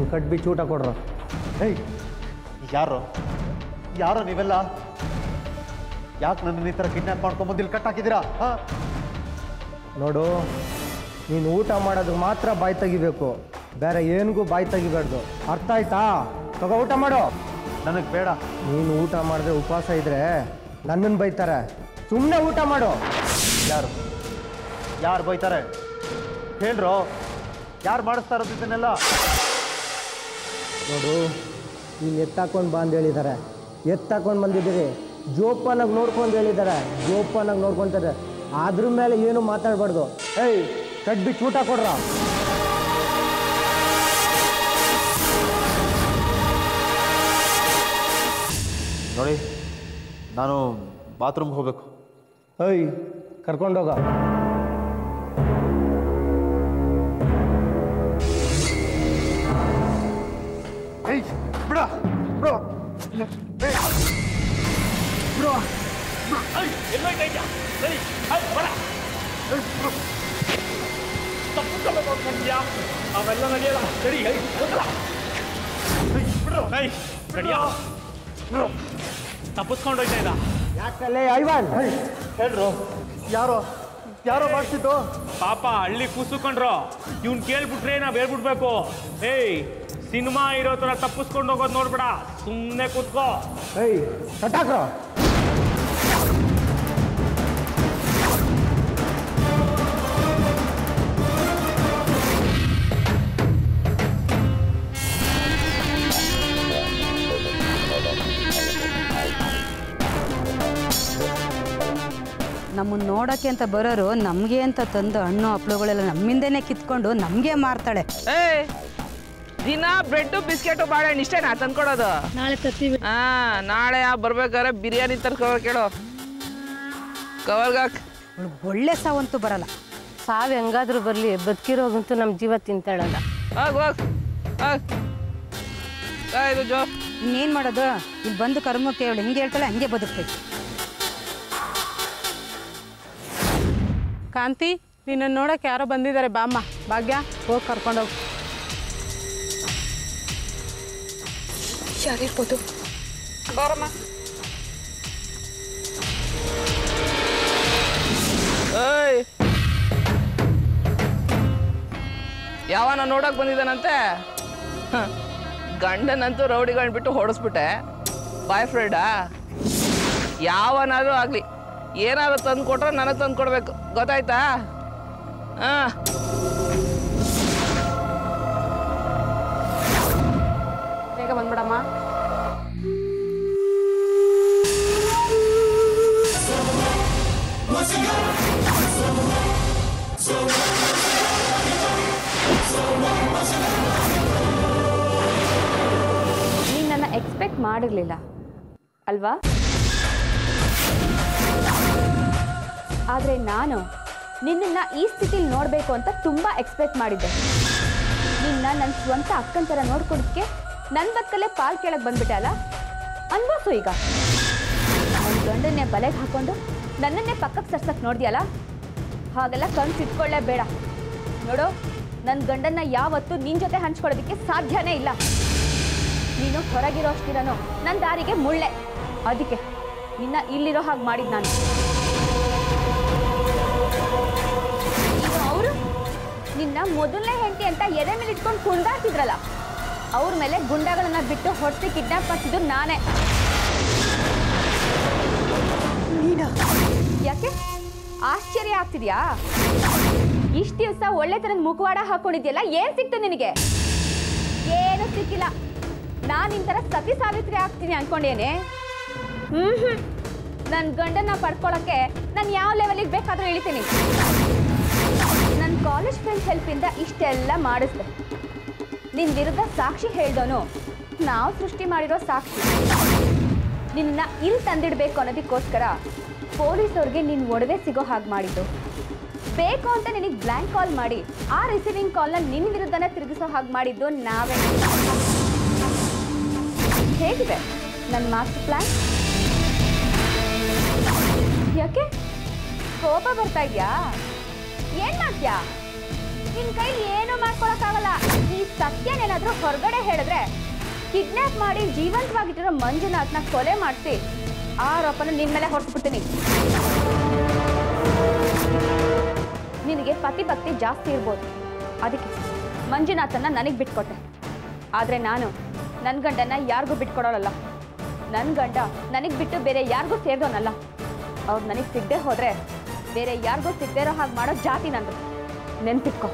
ಕಟ್ಬಿಚ್ಚು ಊಟ ಕೊಡ್ರು ಏಯ್ ಯಾರು ಯಾರೋ ನೀವೆಲ್ಲ ಯಾಕೆ ನನ್ನ ಈ ಥರ ಕಿಡ್ನಾಪ್ ಮಾಡ್ಕೊಂಬಂದು ಇಲ್ಲಿ ಕಟ್ಟಾಕಿದ್ದೀರಾ ಹಾಂ ನೋಡು ನೀನು ಊಟ ಮಾಡೋದಕ್ಕೆ ಮಾತ್ರ ಬಾಯಿ ತೆಗಿಬೇಕು ಬೇರೆ ಏನಿಗೂ ಬಾಯಿ ತೆಗಿಬಾರ್ದು ಅರ್ಥ ಆಯ್ತಾ ತಗೋ ಊಟ ಮಾಡು ನನಗೆ ಬೇಡ ನೀನು ಊಟ ಮಾಡಿದ್ರೆ ಉಪವಾಸ ಇದ್ರೆ ನನ್ನನ್ನು ಬೈತಾರೆ ಸುಮ್ಮನೆ ಊಟ ಮಾಡು ಯಾರು ಯಾರು ಬೈತಾರೆ ಹೇಳ್ರೋ ಯಾರು ಮಾಡಿಸ್ತಾ ಇರೋದು ಇದನ್ನೆಲ್ಲ ನೋಡು ನೀನು ಎತ್ತಾಕೊಂಡು ಬಾ ಅಂತ ಹೇಳಿದ್ದಾರೆ ಎತ್ತಾಕೊಂಡು ಬಂದಿದ್ದೀರಿ ಜೋಪಾನಾಗಿ ನೋಡ್ಕೊಂಡು ಹೇಳಿದ್ದಾರೆ ಜೋಪಾನಾಗಿ ನೋಡ್ಕೊತಾರೆ ಅದ್ರ ಮೇಲೆ ಏನು ಮಾತಾಡಬಾರ್ದು ಏಯ್ ಕಟ್ಬಿಟ್ಟು ಊಟ ಕೊಡ್ರ ನೋಡಿ ನಾನು ಬಾತ್ರೂಮ್ಗೆ ಹೋಗ್ಬೇಕು ಏಯ್ ಕರ್ಕೊಂಡೋಗ ಏಯ್ ಬಿಡ ಬಿಡು ಬಿಡು ಅವೆಲ್ಲ ನಡೆಯಲ್ಲ ಸರಿ ತಪ್ಪಿಸ್ಕೊಂಡು ಹೋಗ್ತಾ ಇದ್ದ ಯಾಕಲ್ಲೇ ಐವಾನ್ ಹೇಳ್ರು ಯಾರೋ ಯಾರೋ ಮಾಡಿಸಿದ್ದು ಪಾಪ ಹಳ್ಳಿ ಕೂಸುಕೊಂಡ್ರು ಇವ್ನ್ ಕೇಳ್ಬಿಟ್ರೆ ನಾವ್ ಹೇಳ್ಬಿಡ್ಬೇಕು ಏಯ್ ಸಿನಿಮಾ ಇರೋ ತರ ತಪ್ಪಿಸ್ಕೊಂಡು ಹೋಗೋದು ನೋಡ್ಬೇಡ ಸುಮ್ಮನೆ ಕೂತ್ಕೋ ಏಯ್ ಕಟ್ಟಾಕ್ರ ನಮ್ಮನ್ನು ನೋಡೋಕ್ಕೆ ಅಂತ ಬರೋರು ನಮಗೆ ಅಂತ ತಂದು ಹಣ್ಣು ಹಪ್ಪಳುಗಳೆಲ್ಲ ನಮ್ಮಿಂದನೇ ಕಿತ್ಕೊಂಡು ನಮಗೆ ಮಾರ್ತಾಳೆ ಏಯ್ ದಿನ ಬ್ರೆಡ್ ಬಿಸ್ಕೆಟು ಬಾಳೆಹಣ್ಣು ಇಷ್ಟೇನಾ ತಂದ್ಕೊಡೋದು ನಾಳೆ ತತ್ತೀವಿ ಹಾ ನಾಳೆ ಬರ್ಬೇಕಾದ್ರೆ ಬಿರಿಯಾನಿ ತರ್ಕೋ ಕೇಳು ಕವರ್ಗಾಕ್ ಅವ್ಳು ಒಳ್ಳೆ ಸಾವಂತೂ ಬರಲ್ಲ ಸಾವು ಹೆಂಗಾದ್ರೂ ಬರಲಿ ಬದುಕಿರೋಗಂತೂ ನಮ್ಮ ಜೀವ ತಿಂತಾಳಲ್ಲ ಹೋಗ್ ಹೋಗ್ ಹೋಗ್ ಆ, ಇದು ಜೋ ಇನ್ನೇನು ಮಾಡೋದು ಇಲ್ಲಿ ಬಂದು ಕರ್ಮಕ್ಕೆ ಅವಳು ಹೆಂಗೆ ಹೇಳ್ತಾಳೆ ಹಂಗೆ ಬದುಕ್ಬೇಕು ಕಾಂತಿ ನಿನ್ನನ್ನು ನೋಡಕ್ಕೆ ಯಾರೋ ಬಂದಿದ್ದಾರೆ ಬಾಮ್ಮ ಭಾಗ್ಯ ಹೋಗಿ ಕರ್ಕೊಂಡೋಗಿ ಯಾರಿರ್ಬೋದು ಏಯ್ ಯಾವನ ನೋಡಕ್ ಬಂದಿದ್ದಾನಂತೆ ಹ, ಗಂಡನಂತೂ ರೌಡಿಗಳನ್ನ ಬಿಟ್ಟು ಹೊಡೆಸ್ಬಿಟ್ಟೆ ಬಾಯ್ ಫ್ರೆಂಡಾ ಯಾವನಾದ್ರೂ ಆಗ್ಲಿ ಏನಾದ್ರು ತಂದು ಕೊಟ್ರೆ ನನಗೆ ತಂದು ಕೊಡ್ಬೇಕು ಗೊತ್ತಾಯ್ತಾ ಹಾ ಬೇಗ ಬಂದ್ಬಿಡಮ್ಮ ನೀನು ನನ್ನ ಎಕ್ಸ್ಪೆಕ್ಟ್ ಮಾಡಿರಲಿಲ್ಲ ಅಲ್ವಾ ಆದರೆ ನಾನು ನಿನ್ನನ್ನು ಈ ಸ್ಥಿತಿಲಿ ನೋಡಬೇಕು ಅಂತ ತುಂಬ ಎಕ್ಸ್ಪೆಕ್ಟ್ ಮಾಡಿದ್ದೆ ನಿನ್ನ ನನ್ನ ಸ್ವಂತ ಅಕ್ಕನ ಥರ ನೋಡ್ಕೊಳಕ್ಕೆ ನನ್ನ ಬದುಕಲ್ಲೇ ಪಾಲ್ ಕೇಳಕ್ಕೆ ಬಂದ್ಬಿಟ್ಟೆ ಅಲ್ಲ ಅನ್ಬೋಸು ಈಗ ನನ್ನ ಗಂಡನ್ನೇ ಬಲೆಗೆ ಹಾಕೊಂಡು ನನ್ನನ್ನೇ ಪಕ್ಕಕ್ಕೆ ಸರ್ಸಕ್ಕೆ ನೋಡಿದ್ಯಲ್ಲ ಹಾಗೆಲ್ಲ ಕನ್ಸು ಇಟ್ಕೊಳ್ಳೇ ಬೇಡ ನೋಡು ನನ್ನ ಗಂಡನ್ನ ಯಾವತ್ತೂ ನಿನ್ನ ಜೊತೆ ಹಂಚ್ಕೊಳ್ಳೋದಕ್ಕೆ ಸಾಧ್ಯನೇ ಇಲ್ಲ ನೀನು ಹೊರಗಿರೋ ಅಷ್ಟಿರನು ನನ್ನ ದಾರಿಗೆ ಮುಳ್ಳೆ ಅದಕ್ಕೆ ನಿನ್ನ ಇಲ್ಲಿರೋ ಹಾಗೆ ಮಾಡಿದ್ ನಾನು ಈಗ ಅವರು ನಿನ್ನ ಮೊದಲನೇ ಹೆಂಡತಿ ಅಂತ ಎದೆ ಮೇಲೆ ಇಟ್ಕೊಂಡು ಕುಂದಾಡ್ತಿದ್ರಲ್ಲ ಅವ್ರ ಮೇಲೆ ಗುಂಡಗಳನ್ನ ಬಿಟ್ಟು ಹೊಟ್ಟೆ ಕಿಡ್ನಾಪ್ ಮಾಡ್ತಿದ್ದು ನಾನೇ ಯಾಕೆ ಆಶ್ಚರ್ಯ ಆಗ್ತಿದ್ಯಾ ಇಷ್ಟು ದಿವಸ ಒಳ್ಳೆ ತರದ ಮುಖವಾಡ ಹಾಕೊಂಡಿದ್ಯಲ್ಲ ಏನ್ ಸಿಕ್ತು ನಿನಗೆ ಏನು ಸಿಕ್ಕಿಲ್ಲ ನಾನು ನಿನ್ ಥರ ಸತಿ ಸಾವಿತ್ರಿ ಆಗ್ತೀನಿ ಅನ್ಕೊಂಡೇನೆ ಹ್ಮ್ ಹ್ಮ್ ನನ್ನ ಗಂಡನ್ನ ಪಡ್ಕೊಳಕ್ಕೆ ನಾನು ಯಾವ ಲೆವೆಲಿಗೆ ಬೇಕಾದ್ರೂ ಇಳಿತೀನಿ ನನ್ನ ಕಾಲೇಜ್ ಫ್ರೆಂಡ್ಸ್ ಹೆಲ್ಪಿಂದ ಇಷ್ಟೆಲ್ಲ ಮಾಡಿಸ್ದೆ ನಿನ್ನ ವಿರುದ್ಧ ಸಾಕ್ಷಿ ಹೇಳ್ದೋನು ನಾವು ಸೃಷ್ಟಿ ಮಾಡಿರೋ ಸಾಕ್ಷಿ ನಿನ್ನ ಇಲ್ಲಿ ತಂದಿಡ್ಬೇಕು ಅನ್ನೋದಕ್ಕೋಸ್ಕರ ಪೊಲೀಸವ್ರಿಗೆ ನಿನ್ನ ಒಡವೆ ಸಿಗೋ ಹಾಗೆ ಮಾಡಿದ್ದು ಬೇಕು ಅಂತ ನಿನಗೆ ಬ್ಲ್ಯಾಂಕ್ ಕಾಲ್ ಮಾಡಿ ಆ ರಿಸೀವಿಂಗ್ ಕಾಲ್ನ ನಿನ್ನ ವಿರುದ್ಧನೇ ತಿರುಗಿಸೋ ಹಾಗೆ ಮಾಡಿದ್ದು ನಾವೇ ಹೇಗಿದೆ ನನ್ನ ಮಾಸ್ಟರ್ ಪ್ಲಾನ್ ಯಾಕೆ ಕೋಪ ಬರ್ತಾ ಇದೆಯಾ ಏನ್ ಮಾಡ್ತೀಯಾ ನಿನ್ ಕೈಲಿ ಏನೂ ಮಾಡ್ಕೊಳಕ್ಕಾಗಲ್ಲ ಈ ಸತ್ಯನೇನಾದ್ರೂ ಹೊರಗಡೆ ಹೇಳಿದ್ರೆ ಕಿಡ್ನಾಪ್ ಮಾಡಿ ಜೀವಂತವಾಗಿಟ್ಟಿರೋ ಮಂಜುನಾಥ್ನ ಕೊಲೆ ಮಾಡಿಸಿ ಆರೋಪನ ನಿನ್ ಮೇಲೆ ಹೊರಿಸ್ಬಿಡ್ತೀನಿ ನಿನಗೆ ಪತಿ ಭಕ್ತಿ ಜಾಸ್ತಿ ಇರ್ಬೋದು ಅದಕ್ಕೆ ಮಂಜುನಾಥನ್ನ ನನಗೆ ಬಿಟ್ಕೊಟ್ಟೆ ಆದರೆ ನಾನು ನನ್ನ ಗಂಡನ ಯಾರಿಗೂ ಬಿಟ್ಕೊಡೋಳಲ್ಲ ನನ್ನ ಗಂಡ ನನಗೆ ಬಿಟ್ಟು ಬೇರೆ ಯಾರಿಗೂ ಸೇರಿದವನಲ್ಲ ಅವ್ರು ನನಗೆ ಸಿಗದೆ ಹೋದರೆ ಬೇರೆ ಯಾರಿಗೂ ಸಿಗದೆ ಇರೋ ಹಾಗೆ ಮಾಡೋ ಜಾತಿ ನಂದು ನೆನ್ಪಿಟ್ಕೊ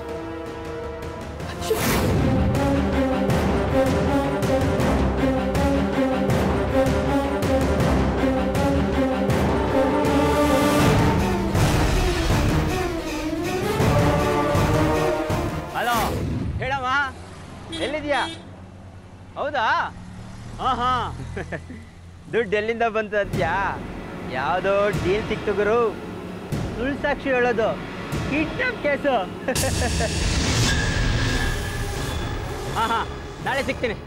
ಹಲೋ ಹೇಳಮ್ಮ ಎಲ್ಲಿದ್ಯಾ ಹೌದಾ ಹಾಂ ಹಾಂ ದುಡ್ಡು ಎಲ್ಲಿಂದ ಬಂತು ಅಂತ್ಯಾ ಯಾವುದೋ ಡೀಲ್ ಸಿಕ್ತು ಗುರು ಸುಳ್ಳು ಸಾಕ್ಷಿ ಹೇಳೋದು ಕಿಡ್ನಾಪ್ ಕೇಸು ಹಾಂ ಹಾಂ ನಾಳೆ ಸಿಗ್ತೀನಿ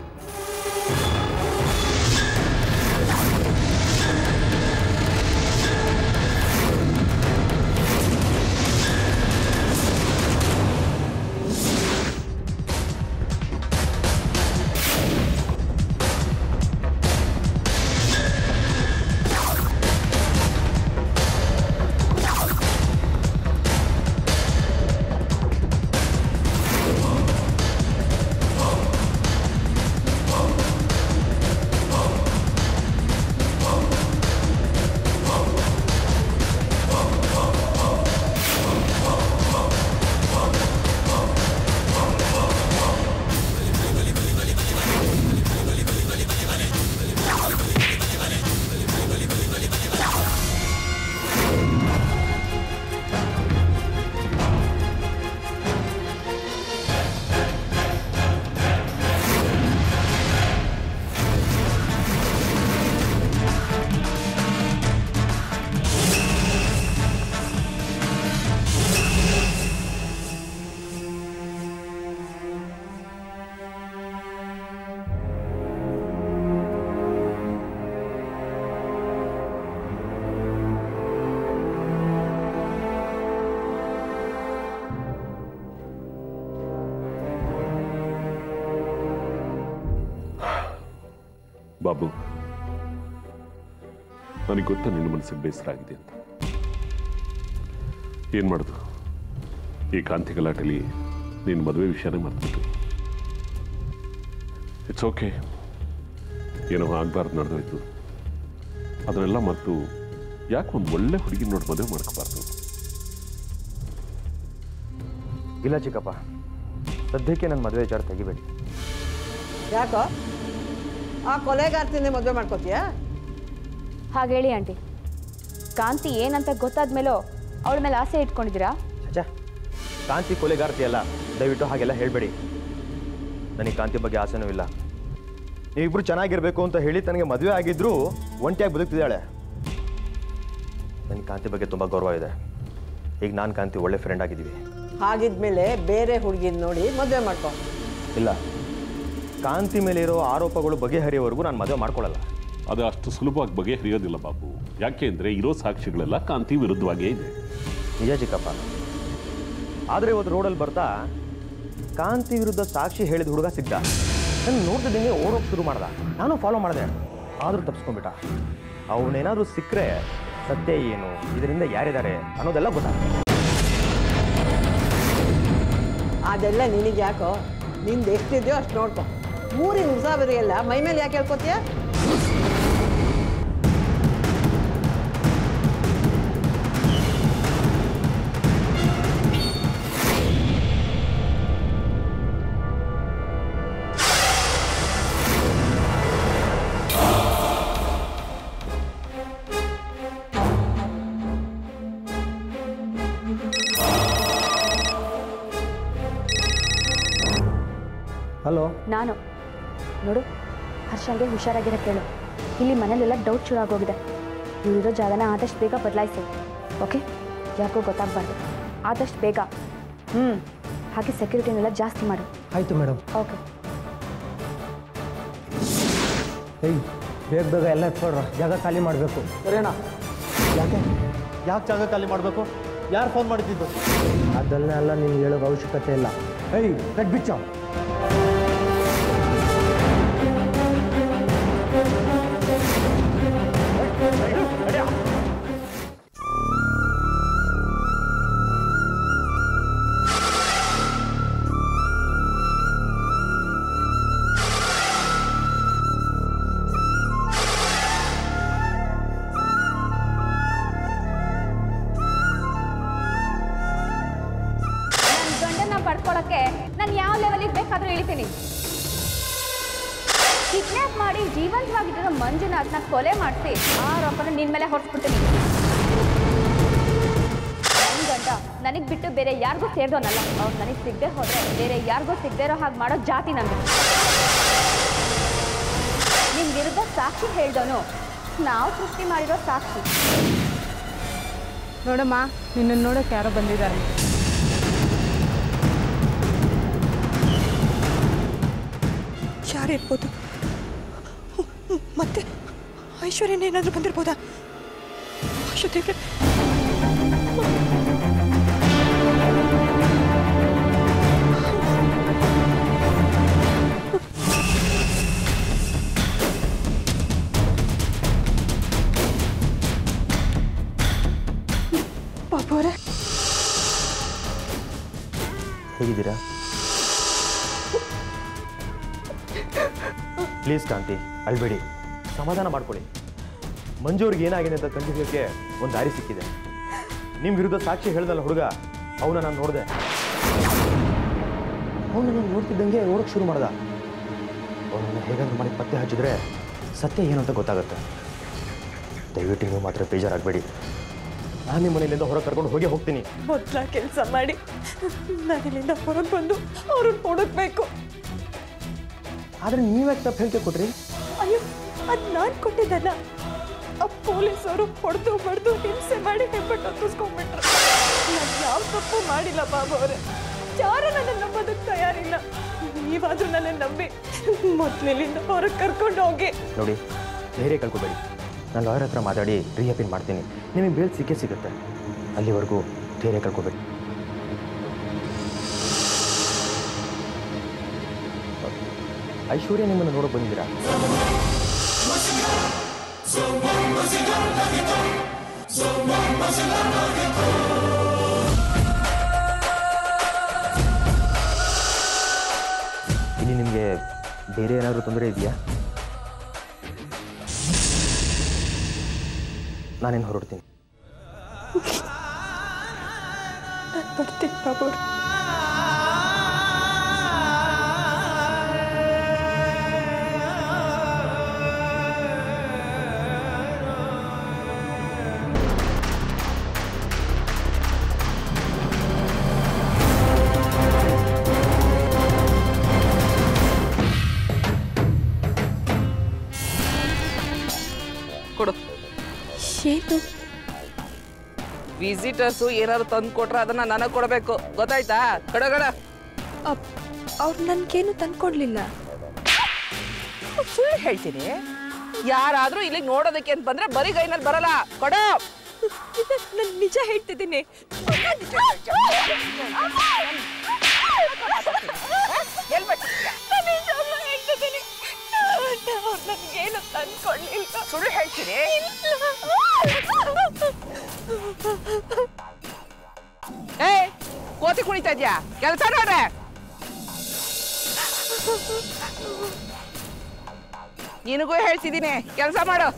ಬಾಬು ನನಗೆ ಗೊತ್ತ ನಿನ್ನ ಮನಸ್ಸಿಗೆ ಬೇಸರ ಆಗಿದೆ ಅಂತ ಏನು ಮಾಡೋದು ಈ ಕಾಂತಿ ಗಲಾಟೆಲಿ ನಿನ್ನ ಮದುವೆ ವಿಷಯನೇ ಮರ್ತ್ಬಿಟ್ಟು ಇಟ್ಸ್ ಓಕೆ ಏನೋ ಆಗಬಾರ್ದು ನಡೆದೋಯ್ತು ಅದನ್ನೆಲ್ಲ ಮರೆತು ಯಾಕೆ ಒಂದು ಒಳ್ಳೆ ಹುಡುಗಿ ನೋಡಿ ಮದುವೆ ಮಾಡ್ಕೋಬಾರ್ದು ಇಲ್ಲ ಚಿಕ್ಕಪ್ಪ ಸದ್ಯಕ್ಕೆ ನನ್ನ ಮದುವೆ ವಿಚಾರ ತೆಗಿಬೇಡಿ ಯಾಕೋ ಆ ಕೊಲೆಗಾರ್ತಿನೇ ಮದುವೆ ಮಾಡ್ಕೋತೀಯಾ ಹಾಗೇಳಿ ಆಂಟಿ ಕಾಂತಿ ಏನಂತ ಗೊತ್ತಾದ ಮೇಲೂ ಅವಳ ಮೇಲೆ ಆಸೆ ಇಟ್ಕೊಂಡಿದ್ದೀರಾ ಚಚಾ ಕಾಂತಿ ಕೊಲೆಗಾರ್ತಿ ಅಲ್ಲ ದಯವಿಟ್ಟು ಹಾಗೆಲ್ಲ ಹೇಳಬೇಡಿ ನನಗೆ ಕಾಂತಿ ಬಗ್ಗೆ ಆಸೆನೂ ಇಲ್ಲ ನೀವಿಬ್ರು ಚೆನ್ನಾಗಿರ್ಬೇಕು ಅಂತ ಹೇಳಿ ತನಗೆ ಮದುವೆ ಆಗಿದ್ರೂ ಒಂಟಿಯಾಗಿ ಬದುಕ್ತಿದ್ದಾಳೆ ನನಗೆ ಕಾಂತಿ ಬಗ್ಗೆ ತುಂಬ ಗೌರವ ಇದೆ ಈಗ ನಾನು ಕಾಂತಿ ಒಳ್ಳೆ ಫ್ರೆಂಡ್ ಆಗಿದ್ದೀವಿ ಹಾಗಿದ್ಮೇಲೆ ಬೇರೆ ಹುಡುಗಿನ ನೋಡಿ ಮದುವೆ ಮಾಡ್ಕೋ ಇಲ್ಲ ಕಾಂತಿ ಮೇಲೆ ಇರೋ ಆರೋಪಗಳು ಬಗೆಹರಿಯೋವರೆಗೂ ನಾನು ಮದುವೆ ಮಾಡ್ಕೊಳ್ಳಲ್ಲ ಅದು ಅಷ್ಟು ಸುಲಭವಾಗಿ ಬಗೆಹರಿಯೋದಿಲ್ಲ ಬಾಬು ಯಾಕೆ ಅಂದರೆ ಇರೋ ಸಾಕ್ಷಿಗಳೆಲ್ಲ ಕಾಂತಿ ವಿರುದ್ಧವಾಗೇ ಇದೆ ನಿಜ ಚಿಕ್ಕಪ್ಪ ಆದರೆ ಇವತ್ತು ರೋಡಲ್ಲಿ ಬರ್ತಾ ಕಾಂತಿ ವಿರುದ್ಧ ಸಾಕ್ಷಿ ಹೇಳಿದ ಹುಡುಗ ಸಿಗ್ದ ನಾನು ನೋಡ್ತಿದ್ದೀನಿ ಓಡೋಕೆ ಶುರು ಮಾಡ್ದ ನಾನು ಫಾಲೋ ಮಾಡಿದೆ ಆದರೂ ತಪ್ಪಿಸ್ಕೊಂಡ್ಬಿಟ್ಟ ಅವನೇನಾದರೂ ಸಿಕ್ಕರೆ ಸತ್ಯ ಏನು ಇದರಿಂದ ಯಾರಿದ್ದಾರೆ ಅನ್ನೋದೆಲ್ಲ ಗೊತ್ತಾಗ್ತದೆ ಅದೆಲ್ಲ ನಿನಗೆ ಯಾಕೋ ನಿಂದು ಎಷ್ಟಿದೆಯೋ ಅಷ್ಟು ನೋಡ್ಕೊ ಊರಿನ ಉಸಾಬರಿಗೆಲ್ಲ ಮೈ ಮೇಲೆ ಯಾಕೆ ಹೇಳ್ಕೊತೀಯ ಹಲೋ ನಾನು ನೋಡು ಹರ್ಷಂಗೆ ಹುಷಾರಾಗಿರೋ ಕೇಳು ಇಲ್ಲಿ ಮನೇಲೆಲ್ಲ ಡೌಟ್ ಶುರು ಆಗೋಗಿದೆ ಇಲ್ಲಿರೋ ಜಾಗನ ಆದಷ್ಟು ಬೇಗ ಬದಲಾಯಿಸು ಓಕೆ ಯಾಕೋ ಗೊತ್ತಾಗಬಾರ್ದು ಆದಷ್ಟು ಬೇಗ ಹ್ಞೂ ಹಾಗೆ ಸೆಕ್ಯೂರಿಟಿನೆಲ್ಲ ಜಾಸ್ತಿ ಮಾಡು ಆಯಿತು ಮೇಡಮ್ ಓಕೆ ಏಯ್ ಬೇಗ ಬೇಗ ಎಲ್ಲ ಎತ್ಕೊಡ್ರ ಜಾಗ ಖಾಲಿ ಮಾಡಬೇಕು ಸರಿನಾ ಯಾಕೆ ಯಾಕೆ ಜಾಗ ಖಾಲಿ ಮಾಡಬೇಕು ಯಾರು ಫೋನ್ ಮಾಡಿದ್ದು ಅದನ್ನೆಲ್ಲ ನಿನ್ಗೆ ಹೇಳೋದು ಅವಶ್ಯಕತೆ ಇಲ್ಲ ಏಯ್ ಕಟ್ಬಿಚ್ಚ ನನ್ನ ಗಂಡನ್ನ ಪಡ್ಕೊಳಕ್ಕೆ ನಾನು ಯಾವ ಲೆವೆಲಿಗೆ ಬೇಕಾದ್ರೂ ಇಳಿತೀನಿ ಕಿಡ್ನಾಪ್ ಮಾಡಿ ಜೀವಂತವಾಗಿದ್ದ ಮಂಜುನಾಥ್ನ ಕೊಲೆ ಮಾಡಿಸಿ ಆ ರೊಕ್ಕನ ನಿನ್ ಮೇಲೆ ಹೊರಿಸ್ಬಿಡ್ತೀನಿ ನನ್ನ ಗಂಡ ನನಗೆ ಬಿಟ್ಟು ಬೇರೆ ಯಾರಿಗೂ ಸೇರ್ದೋನಲ್ಲ ಅವ್ರು ನನಗೆ ಸಿಗದೆ ಹೋದ್ರೆ ಬೇರೆ ಯಾರಿಗೂ ಸಿಗದೆ ಇರೋ ಹಾಗೆ ಮಾಡೋ ಜಾತಿ ನಂದು ನಿನ್ ವಿರುದ್ಧ ಸಾಕ್ಷಿ ಹೇಳ್ದೋನು ನಾವು ಸೃಷ್ಟಿ ಮಾಡಿರೋ ಸಾಕ್ಷಿ ನೋಡಮ್ಮ ನಿನ್ನನ್ನು ನೋಡೋಕೆ ಯಾರೋ ಬಂದಿದ್ದಾರೆ ಯಾರಿರ್ಬೋದು ಮತ್ತೆ ಐಶ್ವರ್ಯನ ಏನಾದರೂ ಬಂದಿರ್ಬೋದಾ ಅಯ್ಯೋ ದೇವ್ರೆ ಬಾಬು ಅವರೇ ಹೇಗಿದ್ದೀರಾ ಪ್ಲೀಸ್ ಕಾಂತಿ ಅಳ್ಬೇಡಿ ಸಮಾಧಾನ ಮಾಡ್ಕೊಳ್ಳಿ ಮಂಜು ಅವ್ರಿಗೆ ಏನಾಗಿದೆ ಅಂತ ಕಂಡುಹಿಡಿಯೋಕ್ಕೆ ಒಂದು ದಾರಿ ಸಿಕ್ಕಿದೆ ನಿಮ್ಮ ವಿರುದ್ಧ ಸಾಕ್ಷಿ ಹೇಳ್ದಲ್ಲ ಹುಡುಗ ಅವನ ನಾನು ನೋಡಿದೆ ಅವನು ನಾನು ನೋಡ್ತಿದ್ದಂಗೆ ಓಡಕ್ಕೆ ಶುರು ಮಾಡ್ದ ಅವನನ್ನು ಹೇಗಾದ್ರೂ ಮಾಡಿ ಪತ್ತೆ ಹಚ್ಚಿದ್ರೆ ಸತ್ಯ ಏನು ಅಂತ ಗೊತ್ತಾಗುತ್ತೆ ದಯವಿಟ್ಟು ನೀವು ಮಾತ್ರ ಬೇಜಾರಾಗಬೇಡಿ ನಾನು ನಿಮ್ಮ ಮನೆಯಿಂದ ಹೊರಗೆ ಕರ್ಕೊಂಡು ಹೋಗಿ ಹೋಗ್ತೀನಿ ಮೊದಲ ಕೆಲಸ ಮಾಡಿ ನಾನು ಇಲ್ಲಿಂದ ಹೊರಗೆ ಬಂದು ಅವ್ರನ್ನ ಹುಡುಕ್ಬೇಕು ಆದರೆ ನೀವ್ಯಾಕೆ ತಪ್ಪು ಹೇಳಿಕೆ ಕೊಟ್ರಿ ಅಯ್ಯೋ ಅದು ನಾನು ಕೊಟ್ಟಿದ್ದಲ್ಲ ಆ ಪೊಲೀಸರು ಹೊಡೆದು ಬಡ್ದು ಹಿಂಸೆ ಮಾಡಿ ಹೆಬ್ಬಟ್ಟು ಹತ್ತಿಸ್ಕೊಂಡ್ಬಿಟ್ರು ನಾನು ಯಾವ ತಪ್ಪು ಮಾಡಿಲ್ಲ ಬಾಬು ಅವರೇ ಯಾರು ನನ್ನ ನಂಬೋದಕ್ಕೆ ತಯಾರಿಲ್ಲ ನೀವಾದ್ರೂ ನನ್ನ ನಂಬಿ ಮೊದಲಿನಿಂದ ಹೊರಗೆ ಕರ್ಕೊಂಡು ಹೋಗಿ ನೋಡಿ ಧೈರ್ಯ ಕಳ್ಕೊಬೇಡಿ ನಾನು ಲಾಯರ್ ಹತ್ರ ಮಾತಾಡಿ ರೀಅಪೀಲ್ ಮಾಡ್ತೀನಿ ನಿಮಗೆ ಬೇಲ್ ಸಿಕ್ಕೇ ಸಿಗುತ್ತೆ ಅಲ್ಲಿವರೆಗೂ ಧೈರ್ಯ ಕಳ್ಕೊಬೇಡಿ ಐಶ್ವರ್ಯ ನಿಮ್ಮನ್ನು ನೋಡೋಕೆ ಬಂದಿದ್ದೀರಾ ಇಲ್ಲಿ ನಿಮಗೆ ಬೇರೆ ಏನಾದರೂ ತೊಂದರೆ ಇದೆಯಾ ನಾನೇನು ಹೊರಡ್ತೀನಿ ನಾನು ಬರ್ತೀನಿ ಬಾಬು ಅವ್ರೆ. ಕೊಡು ಏನು ವಿಸಿಟರ್ಸು ಏನಾದ್ರು ತಂದು ಕೊಟ್ರೆ ಅದನ್ನ ನನಗೆ ಕೊಡಬೇಕು ಗೊತ್ತಾಯ್ತಾ ಕಡಗಡ ಅವ್ರು ನನ್ಗೇನು ತಂದ್ಕೊಡ್ಲಿಲ್ಲ ಸುಳ್ಳು ಹೇಳ್ತೀನಿ ಯಾರಾದ್ರೂ ಇಲ್ಲಿಗೆ ನೋಡೋದಕ್ಕೆ ಅಂತ ಬಂದ್ರೆ ಬರೀ ಕೈನಲ್ಲಿ ಬರಲ್ಲ ಕೊಡೋ ನಾನು ನಿಜ ಹೇಳ್ತಿದ್ದೀನಿ ನನಗೇನು ತಂದ್ಕೊಡ್ಲಿಲ್ಲ ಸುಳ್ಳು ಹೇಳ್ತೀನಿ ಏ ಕೋತಿ ಕುಣಿತಾ ಇದ್ಯಾ ಕೆಲಸ ನೋಡ್ರೆ ನಿನಗೂ ಹೇಳ್ತಿದ್ದೀನಿ ಕೆಲಸ ಮಾಡು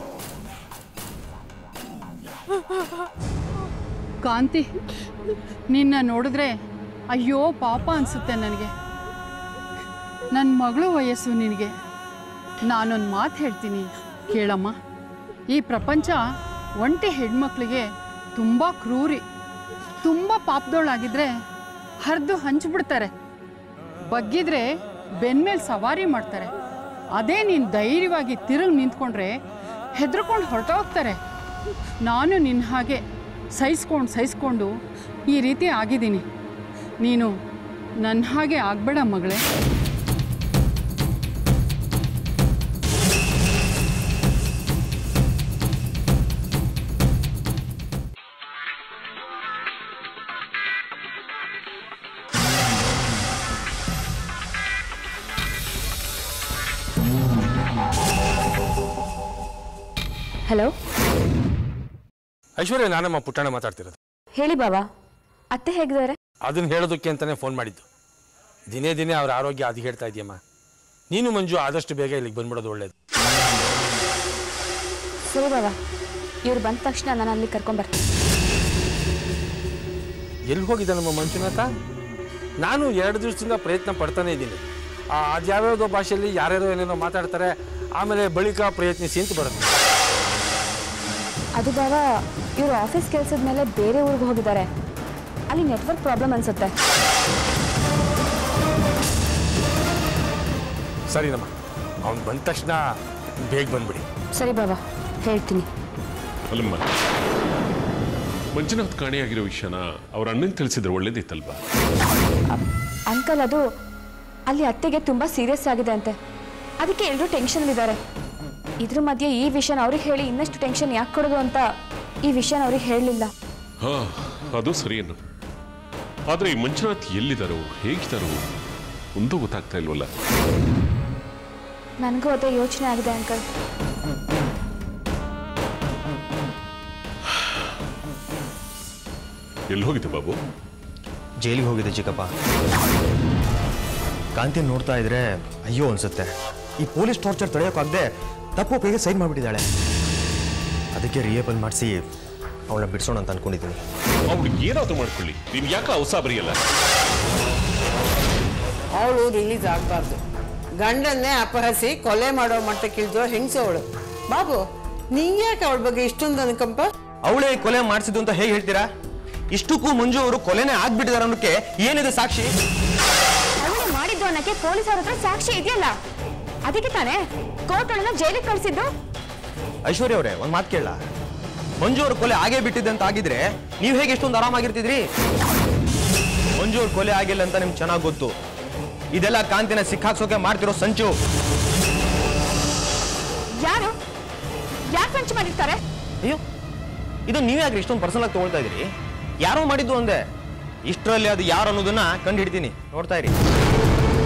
ಕಾಂತಿ ನಿನ್ನ ನೋಡಿದ್ರೆ ಅಯ್ಯೋ ಪಾಪ ಅನಿಸುತ್ತೆ ನನಗೆ ನನ್ನ ಮಗಳು ವಯಸ್ಸು ನಿನಗೆ ನಾನೊಂದು ಮಾತು ಹೇಳ್ತೀನಿ ಕೇಳಮ್ಮ ಈ ಪ್ರಪಂಚ ಒಂಟಿ ಹೆಣ್ಮಕ್ಳಿಗೆ ತುಂಬ ಕ್ರೂರಿ ತುಂಬ ಪಾಪದವಳಾಗಿದ್ರೆ ಹರಿದು ಹಂಚ್ಬಿಡ್ತಾರೆ ಬಗ್ಗಿದ್ರೆ ಬೆನ್ಮೇಲೆ ಸವಾರಿ ಮಾಡ್ತಾರೆ ಅದೇ ನೀನು ಧೈರ್ಯವಾಗಿ ತಿರುಗಿ ನಿಂತ್ಕೊಂಡ್ರೆ ಹೆದರ್ಕೊಂಡು ಹೊರಟೋಗ್ತಾರೆ ನಾನು ನಿನ್ನ ಹಾಗೆ ಸಹಿಸ್ಕೊಂಡು ಸಹಿಸ್ಕೊಂಡು ಈ ರೀತಿ ಆಗಿದ್ದೀನಿ ನೀನು ನನ್ನ ಹಾಗೆ ಆಗಬೇಡ ಮಗಳೇ ಹಲೋ ಐಶ್ವರ್ಯ ನಾನಮ್ಮ ಪುಟ್ಟಣ ಮಾತಾಡ್ತಿರೋದು ಹೇಳಿ ಬಾಬಾ ಅತ್ತೆ ಹೇಗಿದ್ದಾರೆ ಅದನ್ನ ಹೇಳೋದಕ್ಕೆ ಅಂತಾನೆ ಫೋನ್ ಮಾಡಿದ್ದು ದಿನೇ ದಿನೇ ಅವ್ರ ಆರೋಗ್ಯ ಅದು ಹೇಳ್ತಾ ಇದೆಯಮ್ಮ ನೀನು ಮಂಜು ಆದಷ್ಟು ಬೇಗ ಇಲ್ಲಿಗೆ ಬಂದ್ಬಿಡೋದು ಒಳ್ಳೇದು ಸರಿ ಬಾಬಾ ಇವ್ರು ಬಂದ ತಕ್ಷಣ ನಾನು ಅಲ್ಲಿ ಕರ್ಕೊಂಬರ್ತೀನಿ ಎಲ್ಲಿ ಹೋಗಿದೆ ನಮ್ಮ ಮಂಜುನಾಥ ನಾನು ಎರಡು ದಿವಸದಿಂದ ಪ್ರಯತ್ನ ಪಡ್ತಾನೆ ಇದ್ದೀನಿ ಅದ್ಯಾವ್ಯಾವುದೋ ಭಾಷೆಯಲ್ಲಿ ಯಾರ್ಯಾರೋ ಏನೇನೋ ಮಾತಾಡ್ತಾರೆ ಆಮೇಲೆ ಬಳಿಕ ಪ್ರಯತ್ನಿಸಿ ಅಂತ ಬರುತ್ತೆ ಅದು ಬಾಬಾ ಇವ್ರು ಆಫೀಸ್ ಕೆಲಸದ ಮೇಲೆ ಬೇರೆ ಊರಿಗೆ ಹೋಗಿದ್ದಾರೆ ಅಲ್ಲಿ ನೆಟ್ವರ್ಕ್ ಪ್ರಾಬ್ಲಮ್ ಅನ್ಸುತ್ತೆ ಸರಿನಮ್ಮ ಅವ್ನು ಬಂದ ತಕ್ಷಣ ಬೇಗ ಬಂದ್ಬಿಡಿ ಸರಿ ಬಾಬಾ ಹೇಳ್ತೀನಿ ಅಲ್ಲಮ್ಮ ಮಂಜುನಾಥ್ ಕಾಣೆಯಾಗಿರೋ ವಿಷಯನ ಅವ್ರ ಅಣ್ಣಂಗೆ ತಿಳಿಸಿದ್ರೆ ಒಳ್ಳೇದಿತ್ತಲ್ವಾ ಅಂಕಲ್ ಅದು ಅಲ್ಲಿ ಅತ್ತೆಗೆ ತುಂಬ ಸೀರಿಯಸ್ ಆಗಿದೆ ಅಂತೆ ಅದಕ್ಕೆ ಎಲ್ಲರೂ ಟೆನ್ಷನಲ್ಲಿದ್ದಾರೆ ಇದ್ರ ಮಧ್ಯೆ ಈ ವಿಷಯನ ಅವ್ರಿಗೆ ಹೇಳಿ ಇನ್ನಷ್ಟು ಟೆನ್ಷನ್ ಯಾಕೆ ಕೊಡೋದು ಅಂತ ಈ ವಿಷಯನ ಅವ್ರಿಗೆ ಹೇಳಲಿಲ್ಲ ಹಾ ಅದು ಸರಿಯೇನು ಆದ್ರೆ ಈ ಮಂಜುನಾಥ್ ಎಲ್ಲಿದ್ದಾರೋ ಹೇಗಿದ್ದಾರೋ ಒಂದೂ ಗೊತ್ತಾಗ್ತಾ ಇಲ್ವಲ್ಲ ನನಗೂ ಅದೇ ಯೋಚನೆ ಆಗಿದೆ ಅಂಕಲ್ ಎಲ್ಲಿ ಹೋಗಿದೆ ಬಾಬು ಜೈಲಿಗೆ ಹೋಗಿದೆ ಚಿಕ್ಕಪ್ಪ ಕಾಂತಿ ನೋಡ್ತಾ ಇದ್ರೆ ಅಯ್ಯೋ ಅನ್ಸುತ್ತೆ ಈ ಪೊಲೀಸ್ ಟಾರ್ಚರ್ ತಡೆಯೋಕ್ಕಾಗದೆ ತಪ್ಪು ಕೈಗೆ ಸೈನ್ ಮಾಡಿಬಿಟ್ಟಿದ್ದಾಳೆ ಅದಕ್ಕೆ ರಿಯೇಬಲ್ ಮಾಡಿಸಿ ಅವಳನ್ನ ಬಿಡಿಸೋಣ ಅಂತ ಅನ್ಕೊಂಡಿದ್ದೀನಿ ಅವ್ಳು ಏನಾದ್ರೂ ಮಾಡ್ಕೊಳ್ಳಿ ನೀನ್ ಯಾಕೆ ಅವಸಾಬರಿಯಲ್ಲ ಅವಳು ರಿಲೀಸ್ ಆಗಬಾರ್ದು ಗಂಡನ್ನೇ ಅಪಹರಿಸಿ ಕೊಲೆ ಮಾಡೋ ಮಟ್ಟಕ್ಕೆ ಇಳಿದೋ ಹೆಂಗಸು ಅವಳು ಬಾಬು ಯಾಕೆ ಅವಳ ಬಗ್ಗೆ ಇಷ್ಟೊಂದು ಅನ್ಕಂಪ ಅವಳೇ ಕೊಲೆ ಮಾಡಿಸಿದ್ದು ಅಂತ ಹೇಗೆ ಹೇಳ್ತೀರಾ ಇಷ್ಟಕ್ಕೂ ಮಂಜು ಅವರು ಕೊಲೆನೇ ಆಗ್ಬಿಟ್ಟಿದ್ದಾರೆ ಅನ್ನೋಕ್ಕೆ ಏನಿದೆ ಸಾಕ್ಷಿ ಅವಳು ಮಾಡಿದ್ದು ಅನ್ನಕ್ಕೆ ಪೊಲೀಸರ ಹತ್ರ ಸಾಕ್ಷಿ ಇದೆಯಲ್ಲ ಅದಕ್ಕೆ ತಾನೇ ಕೋರ್ಟ್ ಅವಳನ್ನ ಜೈಲಿಗೆ ಕಳಿಸಿದ್ದು ಐಶ್ವರ್ಯ ಅವರೇ ಒಂದು ಮಾತು ಕೇಳ ಮಂಜು ಅವ್ರ ಕೊಲೆ ಆಗೇ ಬಿಟ್ಟಿದೆ ಅಂತ ಆಗಿದ್ರೆ ನೀವು ಹೇಗೆ ಎಷ್ಟೊಂದು ಆರಾಮಾಗಿರ್ತಿದ್ರಿ ಮಂಜು ಅವ್ರ ಕೊಲೆ ಆಗಿಲ್ಲ ಅಂತ ನಿಮ್ಗೆ ಚೆನ್ನಾಗಿ ಗೊತ್ತು ಇದೆಲ್ಲ ಕಾಂತಿನ ಸಿಕ್ಕಾಕ್ಸೋಕೆ ಮಾಡ್ತಿರೋ ಸಂಚು ಯಾರು ಯಾಕೆ ಸಂಚು ಮಾಡಿರ್ತಾರೆ ಅಯ್ಯೋ ಇದು ನೀವೇ ಯಾಕ್ರಿ ಇಷ್ಟೊಂದು ಪರ್ಸನಲ್ ಆಗಿ ತಗೊಳ್ತಾ ಇದೀರಿ ಯಾರೋ ಮಾಡಿದ್ದು ಅಂದೆ ಇಷ್ಟರಲ್ಲಿ ಅದು ಯಾರು ಅನ್ನೋದನ್ನ ಕಂಡು ಹಿಡ್ತೀನಿ ನೋಡ್ತಾ ಇರಿ